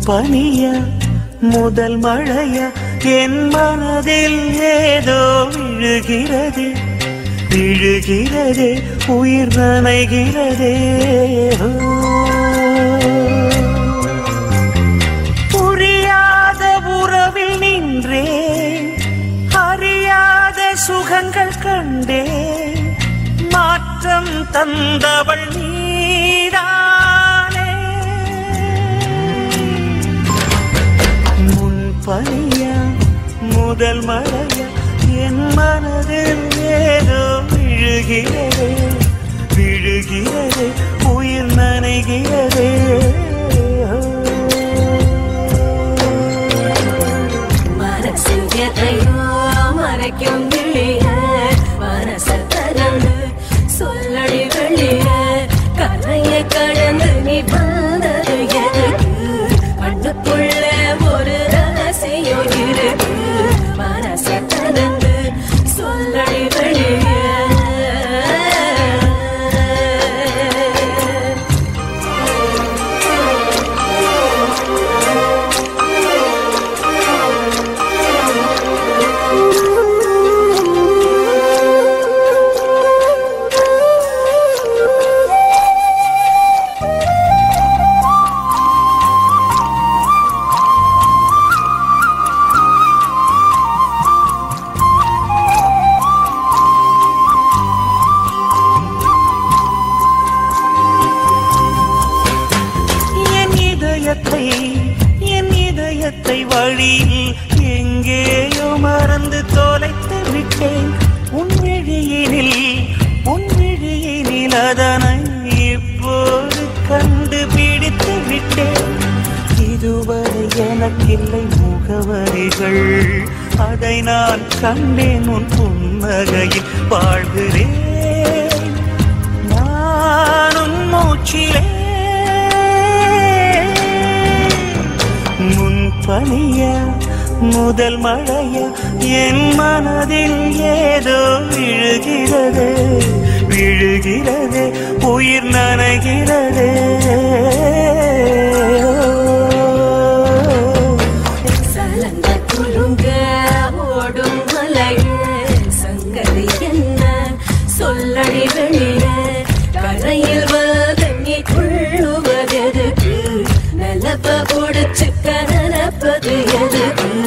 பனியா முதல் மழையா என் மனதில் ஏதோ விழுகிறது விழுகிறதே உயிர் நனைகிறதே ஓ. புரியாத உறவில் நின்றே அறியாத சுகங்கள் கண்டே மாற்றம் தந்தவள் நீதானே முன் பனியா முதல் மழையா என் மனதில் ஏதோ விழுகிறதே விழுகிறதே உயிர் நனைகிறதே மனசில் எதையோ மறைக்கும் கிளிய மனச தரண்டு சொல்லடி வெளிய கரைய கடந்து நீ வந்தது எதுக்கு கண்ணுக்குள்ள ஒரு ரகசியம் இருக்கு மனச தரண்டு சொல்லடி வெளிய என் இதயத்தை என் இதயத்தை வழியில் எங்கேயோ மறந்து தொலைத்து விட்டேன் உன் விழியினில் உன் விழியினில் அதனை இப்போது கண்டுபிடித்து விட்டேன் இதுவரை எனக்கில்லை முகவரிகள் அதை நான் கண்டேன் உன் புன்னகையில் வாழ்கிறேன் நானும் மூச்சிலே முன் பனியா முதல் மழையா என் மனதில் ஏதோ விழுகிறது விழுகிறது உயிர் நனைகிறது சலங்க குலுங்க ஓடும் மலையே சங்கதி என்ன சொல்லடி வெளிய கரையில் வதங்கி கொள்ளுவதெதுக்கு நிலப்ப ஒடிச்சு கனப்பது எதுக்கு